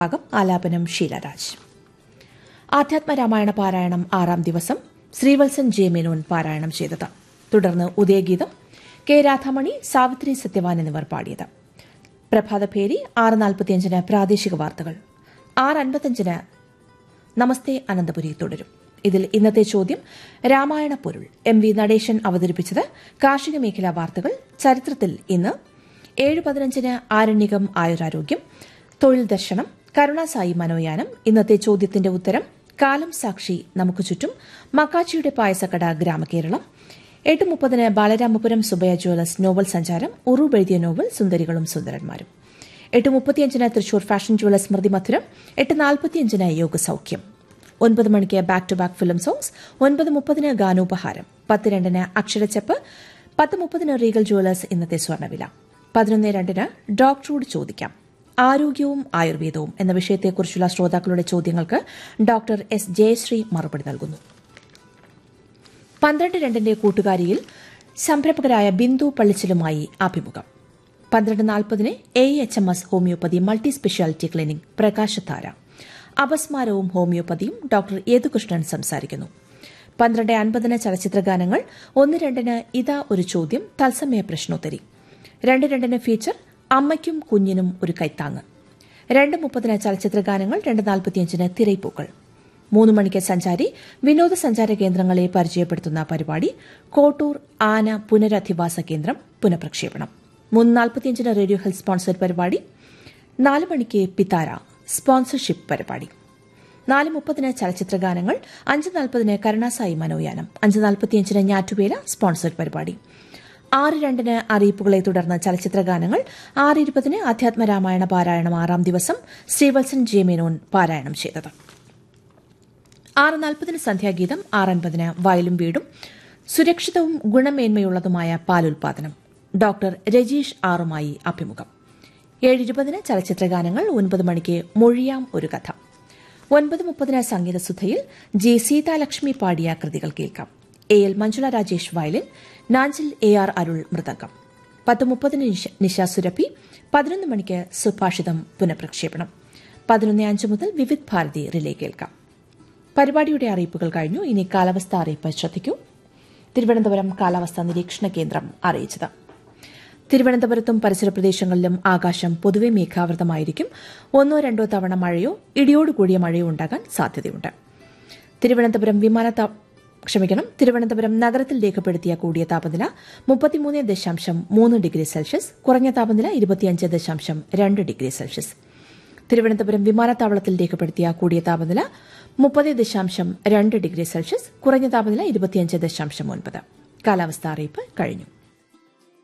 ഭാഗം ആലാപനം ഷീലരാജ് ആധ്യാത്മരാമായണ പാരായണം ആറാം ദിവസം ശ്രീവത്സൻ ജെ മേനോൻ പാരായണം ചെയ്തത് തുടർന്ന് ഉദയഗീതം കെ രാധാമണി സാവിത്രി സത്യവാൻ എന്നിവർ പാടിയത് പ്രഭാതഭേരി ആറ് നാൽപ്പത്തിയഞ്ചിന് പ്രാദേശിക വാർത്തകൾ ആറ് അൻപത്തിയഞ്ചിന് നമസ്തേ അനന്തപുരി തുടരും ഇതിൽ ഇന്നത്തെ ചോദ്യം രാമായണ പൊരുൾ എം വി നടേശൻ അവതരിപ്പിച്ചത് കാർഷിക മേഖലാ വാർത്തകൾ ചരിത്രത്തിൽ ഇന്ന് ഏഴ് പതിനഞ്ചിന് ആരണ്യകം ആയുരാരോഗ്യം തൊഴിൽ ദർശനം കരുണാസായി മനോയാനം ഇന്നത്തെ ചോദ്യത്തിന്റെ ഉത്തരം കാലം സാക്ഷി നമുക്ക് ചുറ്റും മക്കാച്ചിയുടെ പായസക്കട ഗ്രാമകേരളം എട്ട് മുപ്പതിന് ബാലരാമപുരം സുബയ ജ്വല്ലേഴ്സ് നോവൽ സഞ്ചാരം ഉറൂബ് എഴുതിയ നോവൽ സുന്ദരികളും സുന്ദരന്മാരും എട്ട് മുപ്പത്തിയഞ്ചിന് തൃശൂർ ഫാഷൻ ജ്വല്ലേഴ്സ് സ്മൃതി മധുരം എട്ട് നാൽപ്പത്തിയഞ്ചിന് യോഗസൌഖ്യം ഒൻപത് മണിക്ക് back to back film songs ഒൻപത് മുപ്പതിന് ഗാനോപഹാരം പത്ത് രണ്ടിന് അക്ഷരച്ചെപ്പ് പത്ത് മുപ്പതിന് റീഗൽ ജ്വല്ലേഴ്സ് ഇന്നത്തെ സ്വർണ്ണവില പതിനൊന്ന് രണ്ടിന് ഡോക്ടറോട് ചോദിക്കാം ആരോഗ്യവും ആയുർവേദവും എന്ന വിഷയത്തെക്കുറിച്ചുള്ള ശ്രോതാക്കളുടെ ചോദ്യങ്ങൾക്ക് ഡോക്ടർ എസ് ജയശ്രീ മറുപടി നൽകുന്നു പന്ത്രണ്ട് രണ്ടിന്റെ കൂട്ടുകാരിയിൽ സംരംഭകരായ ബിന്ദു പള്ളിച്ചിലുമായി അഭിമുഖം പന്ത്രണ്ട് നാൽപ്പതിന് A H M S homeopathy multi speciality clinic പ്രകാശധാര അപസ്മാരവും ഹോമിയോപ്പതിയും ഡോക്ടർ യേതുകൃഷ്ണൻ സംസാരിക്കുന്നു പന്ത്രണ്ട് അൻപതിന് ചലച്ചിത്രഗാനങ്ങൾ ഒന്ന് രണ്ടിന് ഇതാ ഒരു ചോദ്യം തത്സമയ പ്രശ്നോത്തരി രണ്ട് രണ്ടിന് ഫീച്ചർ അമ്മയ്ക്കും കുഞ്ഞിനും ഒരു കൈത്താങ്ങ് രണ്ട് മുപ്പതിന് ചലച്ചിത്രഗാനങ്ങൾ രണ്ട് നാൽപ്പത്തിയഞ്ചിന് തിരൈപ്പൂക്കൾ മൂന്ന് മണിക്ക് സഞ്ചാരി വിനോദസഞ്ചാര കേന്ദ്രങ്ങളെ പരിചയപ്പെടുത്തുന്ന പരിപാടി കോട്ടൂർ ആന പുനരധിവാസ കേന്ദ്രം പുനഃപ്രക്ഷേപണം മൂന്ന് നാൽപ്പത്തിയഞ്ചിന് റേഡിയോ ഹെൽത്ത് സ്പോൺസർഡ് പരിപാടി നാല് മണിക്ക് പിതാര സ്പോൺസർഷിപ്പ് പരിപാടി നാല് മുപ്പതിന് ചലച്ചിത്രഗാനങ്ങൾ അഞ്ച് നാൽപ്പതിന് കരുണാസായി മനോയാനം അഞ്ച് നാൽപ്പത്തിയഞ്ചിന് ഞാറ്റുവേല സ്പോൺസർഡ് പരിപാടി ആറ് രണ്ടിന് അറിയിപ്പുകളെ തുടർന്ന് ചലച്ചിത്രഗാനങ്ങൾ ആറ് ഇരുപതിന് അധ്യാത്മരാമായണ പാരായണം ആറാം ദിവസം ശ്രീവത്സൻ ജെ മേനോൻ പാരായണം ചെയ്തത് ആറ് നാൽപ്പതിന് സന്ധ്യാഗീതം ആറൻപതിന് വയലും വീടും സുരക്ഷിതവും ഗുണമേന്മയുള്ളതുമായ പാലുൽപാദനം ഡോക്ടർ രജീഷ് ആറുമായി അഭിമുഖം ഏഴ് ഇരുപതിന് ചലച്ചിത്രഗാനങ്ങൾ ഒൻപത് മണിക്ക് മൊഴിയാം ഒരു കഥ ഒൻപത് മുപ്പതിന് സംഗീതസുധയിൽ ജി സീതാലക്ഷ്മി പാടിയ കൃതികൾ കേൾക്കാം A L Manjula Rajesh violin Nanjil A R Arul മൃദംഗം പത്ത് മുപ്പതിന് നിശ സുരഭി പതിനൊന്ന് മണിക്ക് സുഭാഷിതം പുനഃപ്രക്ഷേപണം പതിനൊന്ന് അഞ്ച് മുതൽ വിവിധ് ഭാരതി റിലേ കേൾക്കാം പരിപാടിയുടെ അറിയിപ്പുകൾ കഴിഞ്ഞു ഇനി കാലാവസ്ഥ അറിയിപ്പ് ശ്രദ്ധിക്കൂ തിരുവനന്തപുരം കാലാവസ്ഥാ നിരീക്ഷണ കേന്ദ്രം അറിയിച്ചത് തിരുവനന്തപുരത്തും പരിസര പ്രദേശങ്ങളിലും ആകാശം പൊതുവെ മേഘാവൃതമായിരിക്കും ഒന്നോ രണ്ടോ തവണ മഴയോ ഇടിയോടുകൂടിയ മഴയോ ഉണ്ടാകാൻ സാധ്യതയുണ്ട് തിരുവനന്തപുരം വിമാനത്താ ക്ഷമിക്കണം തിരുവനന്തപുരം നഗരത്തിൽ രേഖപ്പെടുത്തിയ കൂടിയ താപനില മുപ്പത്തിമൂന്ന് ദശാംശം മൂന്ന് ഡിഗ്രി സെൽഷ്യസ് കുറഞ്ഞ താപനില ഇരുപത്തിയഞ്ച് ദശാംശം രണ്ട് ഡിഗ്രി സെൽഷ്യസ് തിരുവനന്തപുരം വിമാനത്താവളത്തിൽ രേഖപ്പെടുത്തിയ കൂടിയ താപനില മുപ്പത് ദശാംശം രണ്ട് ഡിഗ്രി സെൽഷ്യസ് കുറഞ്ഞ താപനില ഇരുപത്തിയഞ്ച് ദശാംശം ഒൻപത് കാലാവസ്ഥാ അറിയിപ്പ് കഴിഞ്ഞു